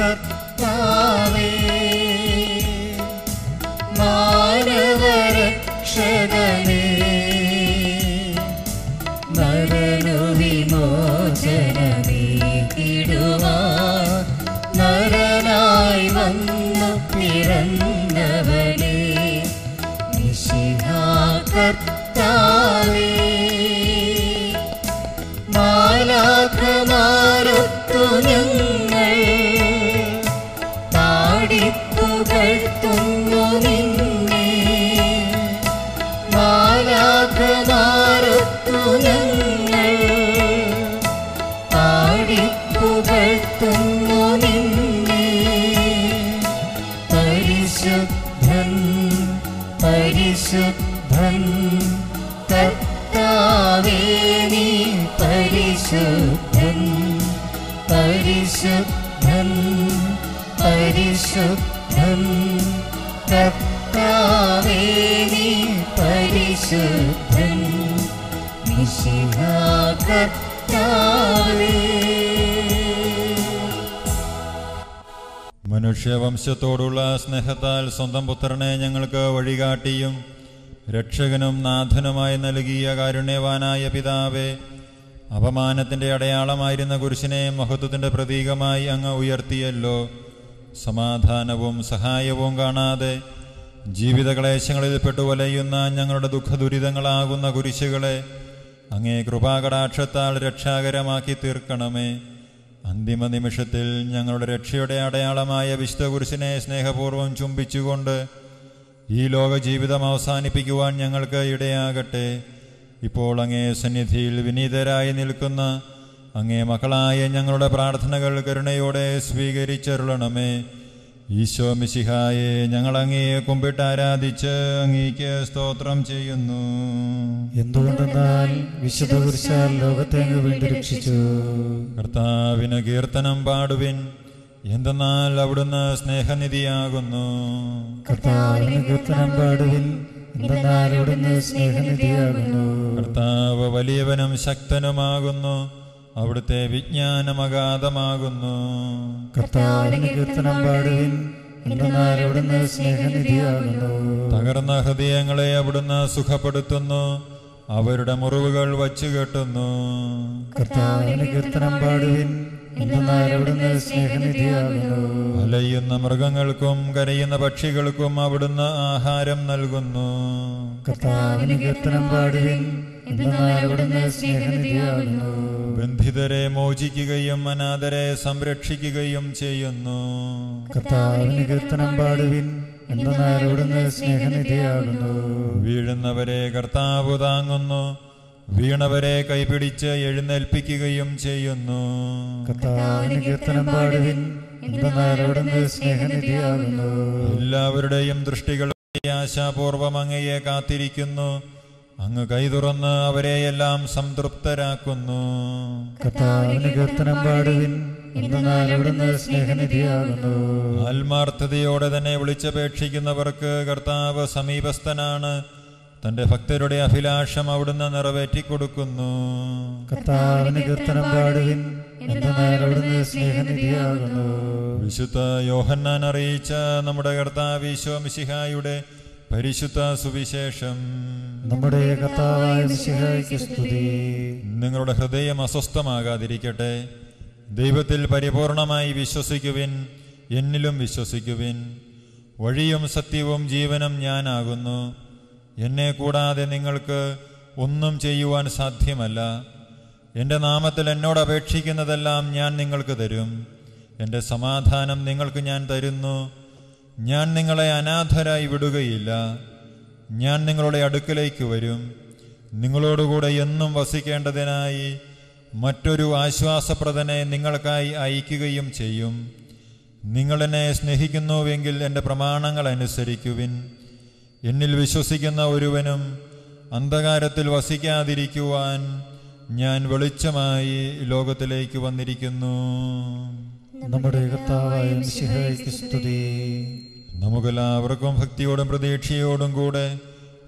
കർത്താവേ മാനവരക്ഷകനേ നരനു വിമോചനമേകിടുവാ നരനായി വന്നു പിറന്നവനേ മിശിഹാ കർത്താവേ മാലാഖമാരൊത്തു ഞങ്ങൾ പാടിപ്പുകഴ്ത്തുന്നു നിന്നെ മാലാഖമാരൊത്തു ഞങ്ങൾ പാടിപ്പുകഴ്ത്തുന്നു നിന്നെ പരിശുദ്ധൻ പരിശുദ്ധൻ കർത്താവേ നീ പരിശുദ്ധൻ പരിശുദ്ധൻ പരിശുദ്ധൻ കർത്താവേ നീ പരിശുദ്ധൻ മിശിഹാ കർത്താവേ മനുഷ്യവംശത്തോടുള്ള സ്നേഹത്താൽ സ്വന്തം പുത്രനെ ഞങ്ങൾക്ക് വഴികാട്ടിയും രക്ഷകനും നാഥനുമായി നൽകിയ കാരുണ്യവാനായ പിതാവേ അപമാനത്തിന്റെ അടയാളമായിരുന്ന കുരിശിനെ മഹത്വത്തിന്റെ പ്രതീകമായി അങ്ങ് ഉയർത്തിയല്ലോ സമാധാനവും സഹായവും കാണാതെ ജീവിത ക്ലേശങ്ങളിൽപ്പെട്ടു വലയുന്ന ഞങ്ങളുടെ ദുഃഖദുരിതങ്ങളാകുന്ന കുരിശുകളെ അങ്ങേ കൃപാകടാക്ഷത്താൽ രക്ഷാകരമാക്കി തീർക്കണമേ അന്തിമ നിമിഷത്തിൽ ഞങ്ങളുടെ രക്ഷയുടെ അടയാളമായ വിശുദ്ധ കുരിശിനെ സ്നേഹപൂർവ്വം ചുംബിച്ചുകൊണ്ട് ഈ ലോക ജീവിതം അവസാനിപ്പിക്കുവാൻ ഞങ്ങൾക്ക് ഇടയാകട്ടെ ഇപ്പോൾ അങ്ങേ സന്നിധിയിൽ വിനീതരായി നിൽക്കുന്ന അങ്ങേ മക്കളായ ഞങ്ങളുടെ പ്രാർത്ഥനകൾ കരുണയോടെ സ്വീകരിച്ചരുളണമേ ഈശോ മിശിഹായെ ഞങ്ങൾ അങ്ങയെ കുമ്പിട്ട് ആരാധിച്ച് അങ്ങേക്ക് സ്തോത്രം ചെയ്യുന്നു എന്തുകൊണ്ടെന്നാൽ വിശുദ്ധ കുരിശാൽ ലോകത്തെ അങ്ങ് വീണ്ടും രക്ഷിച്ചു കർത്താവിന് കീർത്തനം പാടുവിൻ എന്തെന്നാൽ അവിടുന്ന് സ്നേഹനിധിയാകുന്നു കർത്താവിന് കീർത്തനം പാടുവിൻ എന്തെന്നാൽ അവിടുന്ന് സ്നേഹനിധിയാകുന്നു കർത്താവ് വലിയവനും ശക്തനുമാകുന്നു അവിടുത്തെ വിജ്ഞാനം അഗാധമാകുന്നു കർത്താവിന് കീർത്തനം പാടുവിൻ എന്തെന്നാൽ അവിടുന്ന് സ്നേഹനിധിയാകുന്നു തകർന്ന ഹൃദയങ്ങളെ അവിടുന്ന് സുഖപ്പെടുത്തുന്നു അവരുടെ മുറിവുകൾ വച്ചു കെട്ടുന്നു കർത്താവിന് കീർത്തനം പാടുവിൻ എന്തെന്നാൽ അവിടുന്ന് സ്നേഹനിധിയാകുന്നു അലയുന്ന മൃഗങ്ങൾക്കും കരയുന്ന പക്ഷികൾക്കും അവിടുന്ന് ആഹാരം നൽകുന്നു കർത്താവിന് കീർത്തനം പാടുവിൻ എന്തെന്നാൽ അവിടുന്ന് സ്നേഹനിധിയാകുന്നു ബന്ധിതരെ മോചിക്കുകയും അനാഥരെ സംരക്ഷിക്കുകയും ചെയ്യുന്നു കർത്താവിന് കീർത്തനം പാടുവിൻ എന്തെന്നാൽ അവിടുന്ന് സ്നേഹനിധിയാകുന്നു വീഴുന്നവരെ കർത്താവ് താങ്ങുന്നു വീണവരെ കൈപിടിച്ച് എഴുന്നേൽപ്പിക്കുകയും ചെയ്യുന്നു കർത്താവിന് കീർത്തനം പാടുവിൻ എന്തെന്നാൽ അവിടുന്ന് സ്നേഹനിധിയാകുന്നു എല്ലാവരുടെയും ദൃഷ്ടികൾ ആശാപൂർവം അങ്ങയെ കാത്തിരിക്കുന്നു അങ്ങ് കൈ തുറന്ന് അവരെയെല്ലാം സംതൃപ്തരാക്കുന്നു കർത്താവിന് കീർത്തനം പാടുവിൻ എന്തെന്നാൽ അവിടുന്ന് സ്നേഹനിധിയാകുന്നു ആത്മാർത്ഥതയോടെ തന്നെ വിളിച്ചപേക്ഷിക്കുന്നവർക്ക് കർത്താവ് സമീപസ്ഥനാണ് തന്റെ ഭക്തരുടെ അഭിലാഷം അവിടുന്ന് നിറവേറ്റിക്കൊടുക്കുന്നു കർത്താവിന് കീർത്തനം പാടുവിൻ എന്തെന്നാൽ അവിടുന്ന് സ്നേഹനിധിയാകുന്നു വിശുദ്ധ യോഹന്നാൻ അറിയിച്ച നമ്മുടെ കർത്താവ് ഈശോ മിശിഹായുടെ പരിശുദ്ധ സുവിശേഷം നമ്മുടെ കർത്താവായ മിശിഹായ്ക്ക് സ്തുതി നിങ്ങളുടെ ഹൃദയം അസ്വസ്ഥമാകാതിരിക്കട്ടെ ദൈവത്തിൽ പരിപൂർണമായി വിശ്വസിക്കുവിൻ എന്നിലും വിശ്വസിക്കുവിൻ വഴിയും സത്യവും ജീവനും ഞാനാകുന്നു എന്നെ കൂടാതെ നിങ്ങൾക്ക് ഒന്നും ചെയ്യുവാൻ സാധ്യമല്ല എൻ്റെ നാമത്തിൽ എന്നോട് അപേക്ഷിക്കുന്നതെല്ലാം ഞാൻ നിങ്ങൾക്ക് തരും എൻ്റെ സമാധാനം നിങ്ങൾക്ക് ഞാൻ തരുന്നു ഞാൻ നിങ്ങളെ അനാഥരായി വിടുകയില്ല ഞാൻ നിങ്ങളുടെ അടുക്കലേക്ക് വരും നിങ്ങളോടുകൂടെ എന്നും വസിക്കേണ്ടതിനായി മറ്റൊരു ആശ്വാസപ്രദനെ നിങ്ങൾക്കായി അയക്കുകയും ചെയ്യും നിങ്ങളെന്നെ സ്നേഹിക്കുന്നുവെങ്കിൽ എൻ്റെ പ്രമാണങ്ങൾ അനുസരിക്കുവിൻ എന്നിൽ വിശ്വസിക്കുന്ന ഒരുവനും അന്ധകാരത്തിൽ വസിക്കാതിരിക്കുവാൻ ഞാൻ വെളിച്ചമായി ലോകത്തിലേക്ക് വന്നിരിക്കുന്നു നമ്മുടെ കർത്താവായ മിശിഹായ്ക്ക് സ്തുതി നമുക്കെല്ലാവർക്കും ഭക്തിയോടും പ്രതീക്ഷയോടും കൂടെ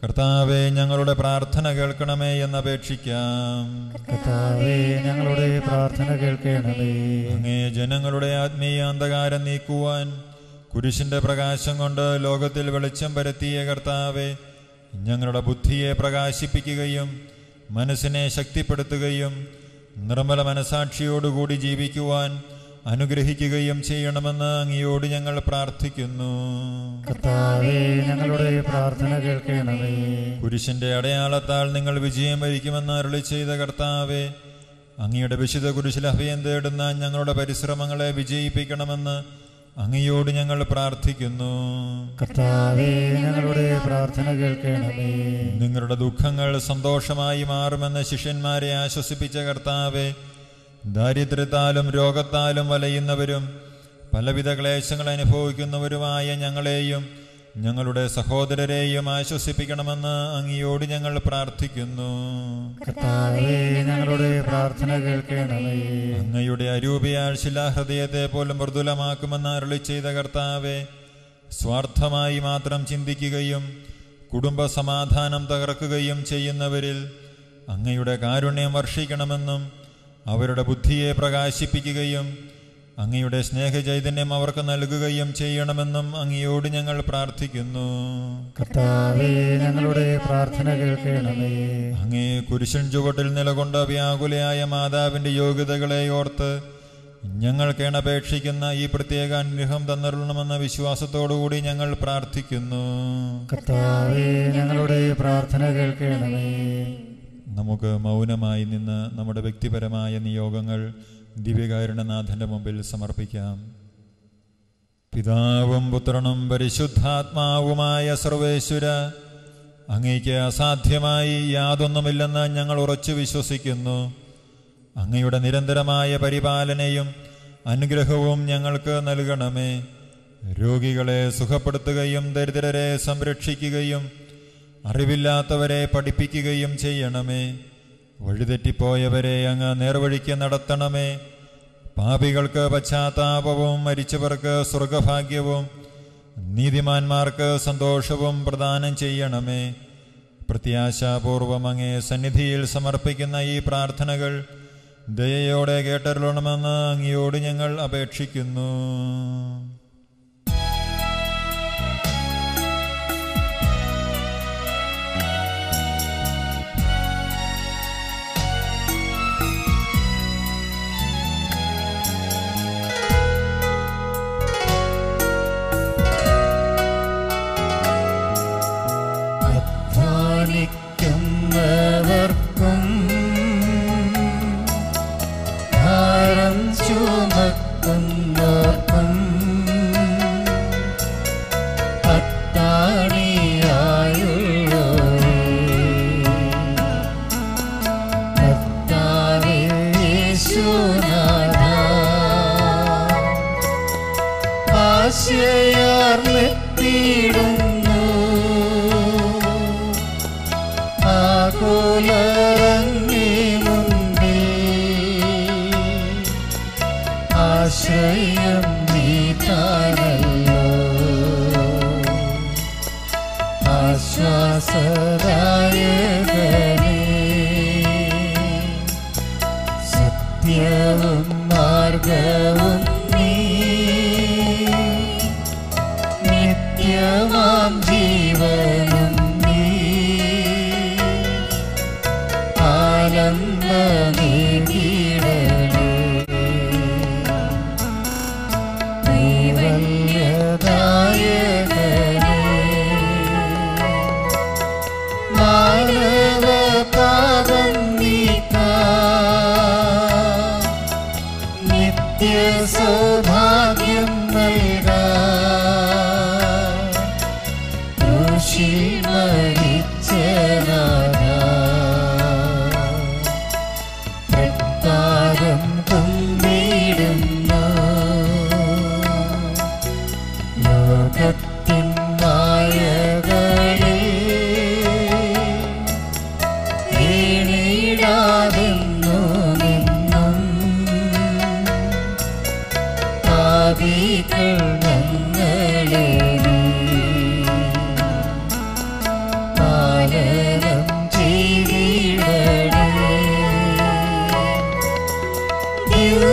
കർത്താവെ ഞങ്ങളുടെ പ്രാർത്ഥന കേൾക്കണമേ എന്നപേക്ഷിക്കാം കർത്താവേ ഞങ്ങളുടെ പ്രാർത്ഥന കേൾക്കണമേ അങ്ങേ ജനങ്ങളുടെ ആത്മീയ അന്ധകാരം നീക്കുവാൻ കുരിശിന്റെ പ്രകാശം കൊണ്ട് ലോകത്തിൽ വെളിച്ചം പരത്തിയ കർത്താവെ ഞങ്ങളുടെ ബുദ്ധിയെ പ്രകാശിപ്പിക്കുകയും മനസ്സിനെ ശക്തിപ്പെടുത്തുകയും നിർമ്മല മനസാക്ഷിയോടുകൂടി ജീവിക്കുവാൻ അനുഗ്രഹിക്കുകയും ചെയ്യണമെന്ന് അങ്ങയോട് ഞങ്ങൾ പ്രാർത്ഥിക്കുന്നു കർത്താവേ ഞങ്ങളുടെ പ്രാർത്ഥന കേൾക്കണമേ കുരിശിന്റെ അടയാളത്താൽ നിങ്ങൾ വിജയം വരിക്കുമെന്ന് അരുളി ചെയ്ത കർത്താവെ അങ്ങയുടെ വിശുദ്ധ കുരിശിൽ അഭയം തേടുന്ന ഞങ്ങളുടെ പരിശ്രമങ്ങളെ വിജയിപ്പിക്കണമെന്ന് അങ്ങയോട് ഞങ്ങൾ പ്രാർത്ഥിക്കുന്നു കർത്താവേ ഞങ്ങളുടെ പ്രാർത്ഥന കേൾക്കണമേ നിങ്ങളുടെ ദുഃഖങ്ങൾ സന്തോഷമായി മാറുമെന്ന് ശിഷ്യന്മാരെ ആശ്വസിപ്പിച്ച കർത്താവെ ദാരിദ്ര്യത്താലും രോഗത്താലും വലയുന്നവരും പലവിധ ക്ലേശങ്ങൾ അനുഭവിക്കുന്നവരുമായ ഞങ്ങളെയും ഞങ്ങളുടെ സഹോദരരെയും ആശ്വസിപ്പിക്കണമെന്ന് അങ്ങയോട് ഞങ്ങൾ പ്രാർത്ഥിക്കുന്നു കർത്താവേ ഞങ്ങളുടെ പ്രാർത്ഥന കേൾക്കണമേ അങ്ങയുടെ അരൂപിയാൽ ശിലാഹൃദയത്തെ പോലും മൃദുലമാക്കുമെന്ന് അരുളി ചെയ്ത കർത്താവെ സ്വാർത്ഥമായി മാത്രം ചിന്തിക്കുകയും കുടുംബ സമാധാനം തകർക്കുകയും ചെയ്യുന്നവരിൽ അങ്ങയുടെ കാരുണ്യം വർഷിക്കണമെന്നും അവരുടെ ബുദ്ധിയെ പ്രകാശിപ്പിക്കുകയും അങ്ങയുടെ സ്നേഹചൈതന്യം അവർക്ക് നൽകുകയും ചെയ്യണമെന്നും അങ്ങയോട് ഞങ്ങൾ പ്രാർത്ഥിക്കുന്നു കർത്താവേ ഞങ്ങളുടെ പ്രാർത്ഥന കേൾക്കണമേ അങ്ങേ കുരിശൻ ചുവട്ടിൽ നിലകൊണ്ട വ്യാകുലയായ മാതാവിന്റെ യോഗ്യതകളെ ഓർത്ത് ഞങ്ങൾ കേണപേക്ഷിക്കുന്ന ഈ പ്രത്യേക അനുഗ്രഹം തന്നിരണമെന്ന വിശ്വാസത്തോടുകൂടി ഞങ്ങൾ പ്രാർത്ഥിക്കുന്നു കർത്താവേ ഞങ്ങളുടെ പ്രാർത്ഥന കേൾക്കണമേ നമുക്ക് മൗനമായി നിന്ന് നമ്മുടെ വ്യക്തിപരമായ നിയോഗങ്ങൾ ദിവ്യകാരുണനാഥന്റെ മുമ്പിൽ സമർപ്പിക്കാം പിതാവും പുത്രനും പരിശുദ്ധാത്മാവുമായ സർവേശ്വര അങ്ങയ്ക്ക് അസാധ്യമായി യാതൊന്നുമില്ലെന്ന് ഞങ്ങൾ ഉറച്ചു വിശ്വസിക്കുന്നു അങ്ങയുടെ നിരന്തരമായ പരിപാലനയും അനുഗ്രഹവും ഞങ്ങൾക്ക് നൽകണമേ രോഗികളെ സുഖപ്പെടുത്തുകയും ദരിദ്രരെ സംരക്ഷിക്കുകയും അറിവില്ലാത്തവരെ പഠിപ്പിക്കുകയും ചെയ്യണമേ വഴിതെറ്റിപ്പോയവരെ അങ്ങ് നേർവഴിക്ക് നടത്തണമേ പാപികൾക്ക് പശ്ചാത്താപവും മരിച്ചവർക്ക് സ്വർഗഭാഗ്യവും നീതിമാന്മാർക്ക് സന്തോഷവും പ്രദാനം ചെയ്യണമേ പ്രത്യാശാപൂർവം അങ്ങേ സന്നിധിയിൽ സമർപ്പിക്കുന്ന ഈ പ്രാർത്ഥനകൾ ദയയോടെ കേട്ടരുളണമെന്ന് അങ്ങയോട് ഞങ്ങൾ അപേക്ഷിക്കുന്നു അധ്വാനിക്കുന്നവർക്കും ഭാരം ചുമക്കുന്നവർക്കും അത്താണിയായുള്ളോരേ കർത്താവേ യേശുനാഥാ ആശയാർന്നെത്തിയിടുന്നു ആകുലറങ്ങി മുൻപിൽ ആശ്രയം നീതാനല്ലോ ആശ്വാസദായകനേ സത്യവും മാർഗവും നീ നിത്യമാം ജീവനും നീ ആനന്ദമേകിടണേ നൈവല്യദായകനേ മാനവപാദം നീക്കാ നിത്യ സൗഭാഗ്യം നൽകാ ഋഷി മരിച്ച നാഥാ,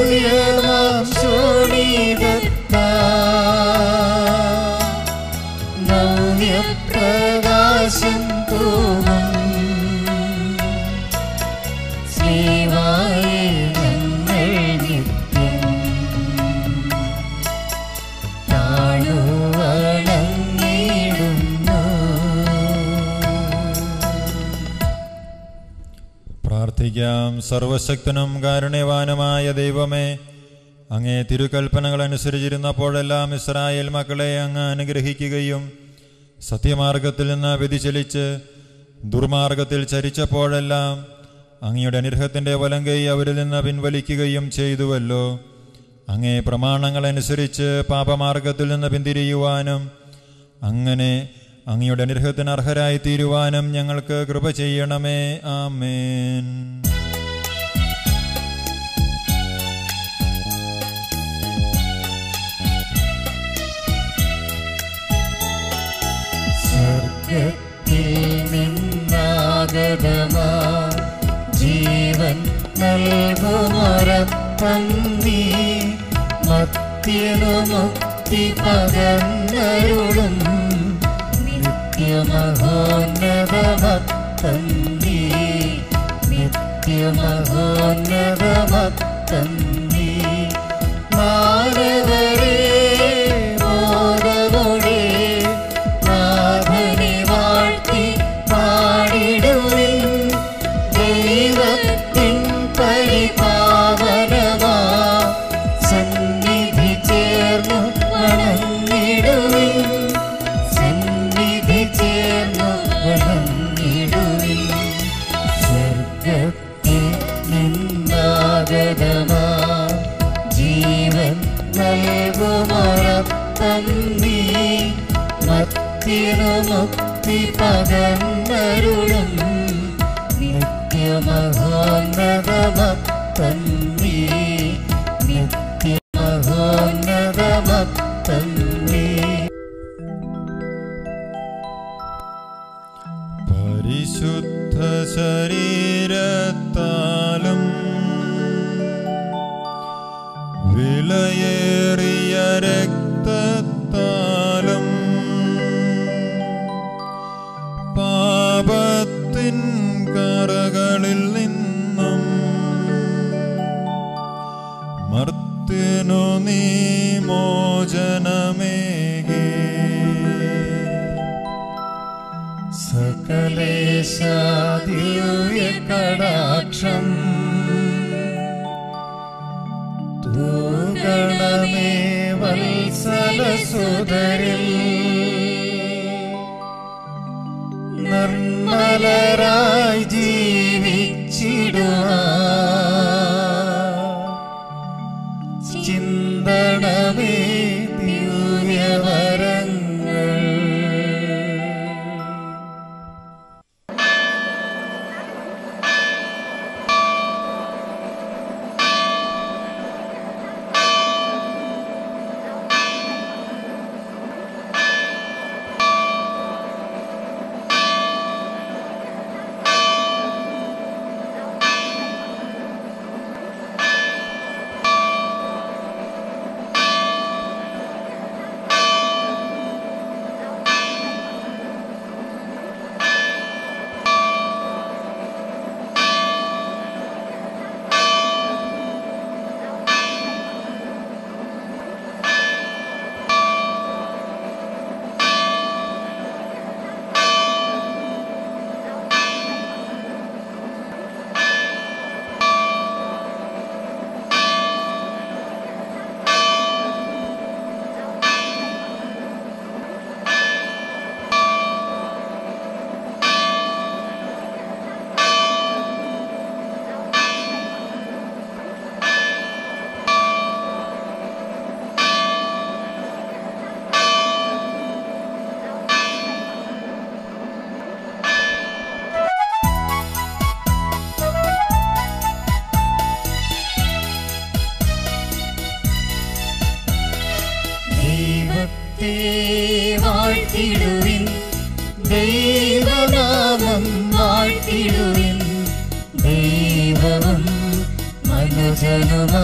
ദിവ്യമാം ശോണിതത്താ നവ്യപ്രകാശം തൂകും ശ്രീവായ ഞങ്ങൾ നിത്യം താണുവണങ്ങിടുന്നു പ്രാർത്ഥിക്കാം സർവശക്തനും കാരുണ്യവാനുമായ ദൈവമേ അങ്ങേ തിരുക്കൽപ്പനകൾ അനുസരിച്ചിരുന്നപ്പോഴെല്ലാം ഇസ്രായേൽ മക്കളെ അങ്ങ് അനുഗ്രഹിക്കുകയും സത്യമാർഗത്തിൽ നിന്ന് വ്യതിചലിച്ച് ദുർമാർഗത്തിൽ ചരിച്ചപ്പോഴെല്ലാം അങ്ങയുടെ അനുഗ്രഹത്തിൻ്റെ വലങ്കൈ അവരിൽ നിന്ന് പിൻവലിക്കുകയും ചെയ്തുവല്ലോ അങ്ങേ പ്രമാണങ്ങളനുസരിച്ച് പാപമാർഗത്തിൽ നിന്ന് പിന്തിരിയുവാനും അങ്ങനെ അങ്ങയുടെ അനുഗ്രഹത്തിന് അർഹരായി തീരുവാനും ഞങ്ങൾക്ക് കൃപ ചെയ്യണമേ ആമേൻ സ്വർഗത്തിൽ നിന്നാഗതമാ ജീവൻ നൽകുമൊരപ്പം നീ മത്യനു മുക്തി പകർന്നരുളും നിത്യമഹോന്നതമത്തം നീ നിത്യമഹോന്നതമത്തം നീ മാനവരേ മോദമൊഴേ നാഥനെ വാഴ്ത്തി പാടിടുവിൻ ദൈവത്തിൻ പരിപാവനമാ സന്നിധി ചേർന്നു വണങ്ങിടുവിൻ സന്നിധി ചേർന്നു വണങ്ങിടുവിൻ സ്വർഗത്തിൽ നിന്നാഗതമാ ജീവൻ നൽകുമറപ്പം നീ മത്തിനു മുക്തി പകർന്നരുളും നിത്യമഹോന്നതമത്തം നീ നിത്യമഹോന്നതമത്തം നീ പരിശുദ്ധ ശരീരത്താലും വിലയേറിയ രക്തത്താലും പാപത്തിൻ കറകളിൽ നിന്നും മർത്തിനു നീ മോചനമേകേ സകലേശാദിവ്യ കടാക്ഷം തൂകണമേ വത്സലസുതരിൽ നിർമ്മലരായി ജീവിച്ചിടുവാ ചിന്തണമേ ദിവ്യവരങ്ങൾ രാജനുമാ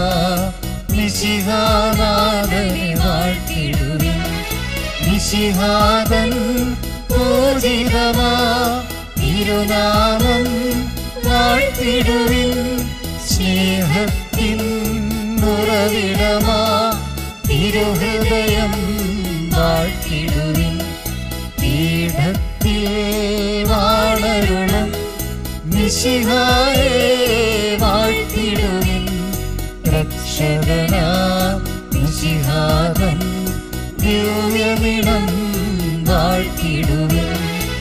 നിശിഹാനാഥനെ വാഴ്ത്തിടുവിൻ നിശിഹാദൻ പൂജിതമാ തിരുനാമം വാഴ്ത്തിടുവിൻ സ്നേഹത്തിൻ ഉറവിടമാ തിരുഹൃദയം വാഴ്ത്തിടുവിൻ പീഠത്തിൽ വാണരുളും നിശിഹായെ വാഴ്ത്തിടുവിൻ രക്ഷകനാ നിശിഹാദം ദിവ്യമിണം വാഴ്ത്തിടുവിൻ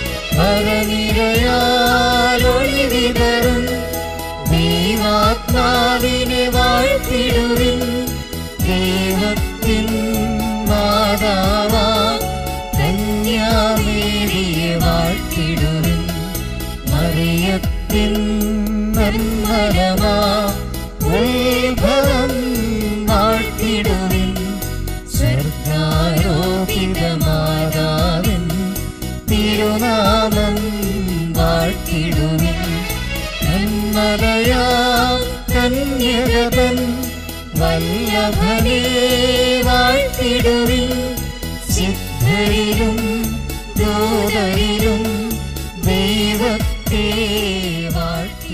പരനിരയാലൊളിവിതറും ദൈവാത്മാവിനെ വാഴ്ത്തിടുവിൻ ദൈവത്തിൻ മാതാവാ കന്യാമേരിയെ വാഴ്ത്തിടുവിൻ മറിയത്തിൻ നന്മരമാ ഉത്ഭവം വാഴ്ത്തിടുവിൻ സ്വർഗാരോപിതമാതാവിൻ തിരുനാമം വാഴ്ത്തിടുവിൻ നന്മലയാ കന്യകതൻ വല്ലഭനെ വാഴ്ത്തിടുവിൻ സിദ്ധരിലും ദൂതരിലും ദൈവത്തെ വാഴ്ത്തി